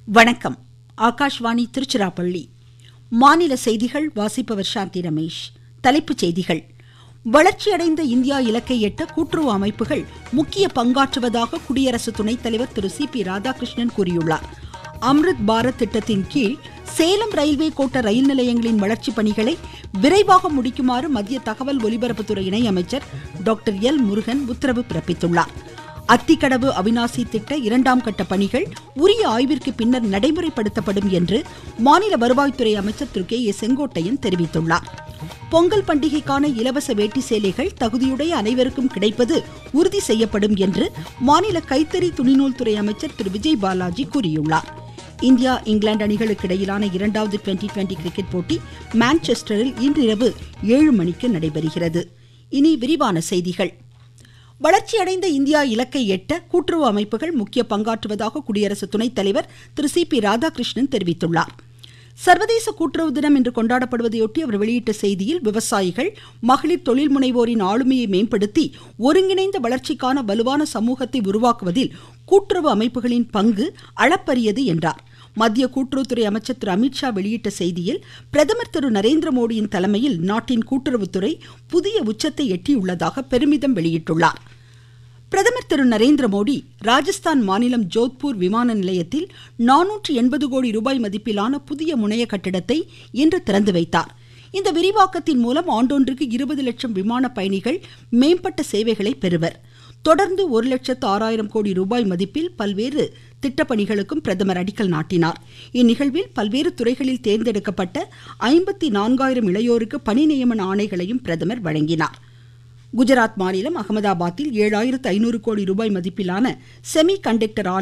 வணக்கம் ஆகாஷ்வாணி திருச்சிராப்பள்ளி மாநில செய்திகள் வாசிப்பவர் சாந்தி ரமேஷ் தலைப்புச் செய்திகள் வளர்ச்சியடைந்த இந்தியா இலக்கை எட்ட கூட்டுறவு அமைப்புகள் முக்கிய பங்காற்றுவதாக குடியரசு துணைத் தலைவர் திரு சி பி ராதாகிருஷ்ணன் கூறியுள்ளார் அம்ருத் பாரத் திட்டத்தின் கீழ் சேலம் ரயில்வே கோட்ட ரயில் நிலையங்களின் வளர்ச்சிப் பணிகளை விரைவாக முடிக்குமாறு மத்திய தகவல் ஒலிபரப்புத்துறை இணையமைச்சர் டாக்டர் எல் முருகன் உத்தரவு பிறப்பித்துள்ளார் அத்திக்கடவு அவினாசி திட்ட இரண்டாம் கட்ட பணிகள் உரிய ஆய்விற்கு பின்னர் நடைமுறைப்படுத்தப்படும் என்று மாநில வருவாய்த்துறை அமைச்சர் திரு கே ஏ செங்கோட்டையன் தெரிவித்துள்ளார் பொங்கல் பண்டிகைக்கான இலவச வேட்டி சேலைகள் தகுதியுடைய அனைவருக்கும் கிடைப்பது உறுதி செய்யப்படும் என்று மாநில கைத்தறி துணிநூல் துறை அமைச்சர் திரு விஜய் பாலாஜி கூறியுள்ளார் இந்தியா இங்கிலாந்து அணிகளுக்கு இடையிலான இரண்டாவது டுவெண்டி டுவெண்டி கிரிக்கெட் போட்டி மான்செஸ்டரில் இன்றிரவு ஏழு மணிக்கு நடைபெறுகிறது இனி விரிவான செய்திகள் வளர்ச்சியடைந்த இந்தியா இலக்கை எட்ட கூட்டுறவு அமைப்புகள் முக்கிய பங்காற்றுவதாக குடியரசு துணைத் தலைவர் திரு சி பி ராதாகிருஷ்ணன் தெரிவித்துள்ளார் சர்வதேச கூட்டுறவு தினம் இன்று கொண்டாடப்படுவதையொட்டி அவர் வெளியிட்ட செய்தியில் விவசாயிகள் மகளிர் தொழில் முனைவோரின் ஆளுமையை மேம்படுத்தி ஒருங்கிணைந்த வளர்ச்சிக்கான வலுவான சமூகத்தை உருவாக்குவதில் கூட்டுறவு அமைப்புகளின் பங்கு அளப்பரியது என்றார் மத்திய கூட்டுறவுத்துறை அமைச்சர் திரு அமித்ஷா வெளியிட்ட செய்தியில் பிரதமர் திரு நரேந்திர மோடியின் தலைமையில் நாட்டின் கூட்டுறவுத்துறை புதிய உச்சத்தை எட்டியுள்ளதாக பெருமிதம் வெளியிட்டுள்ளார் பிரதமர் திரு நரேந்திர மோடி ராஜஸ்தான் மாநிலம் ஜோத்பூர் விமான நிலையத்தில் நானூற்று எண்பது கோடி ரூபாய் மதிப்பிலான புதிய முனைய கட்டிடத்தை இன்று திறந்து வைத்தார் இந்த விரிவாக்கத்தின் மூலம் ஆண்டொன்றுக்கு இருபது லட்சம் விமான பயணிகள் மேம்பட்ட சேவைகளை பெறுவர் தொடர்ந்து ஒரு லட்சத்து ஆறாயிரம் கோடி ரூபாய் மதிப்பில் பல்வேறு திட்டப்பணிகளுக்கும் பிரதமர் அடிக்கல் நாட்டினார் இந்நிகழ்வில் பல்வேறு துறைகளில் தேர்ந்தெடுக்கப்பட்ட ஐம்பத்தி நான்காயிரம் இளையோருக்கு பணி நியமன ஆணைகளையும் பிரதமர் வழங்கினார் குஜராத் மாநிலம் அகமதாபாத்தில் ஏழாயிரத்து ஐநூறு கோடி ரூபாய் மதிப்பிலான செமி கண்டக்டர் ஆலை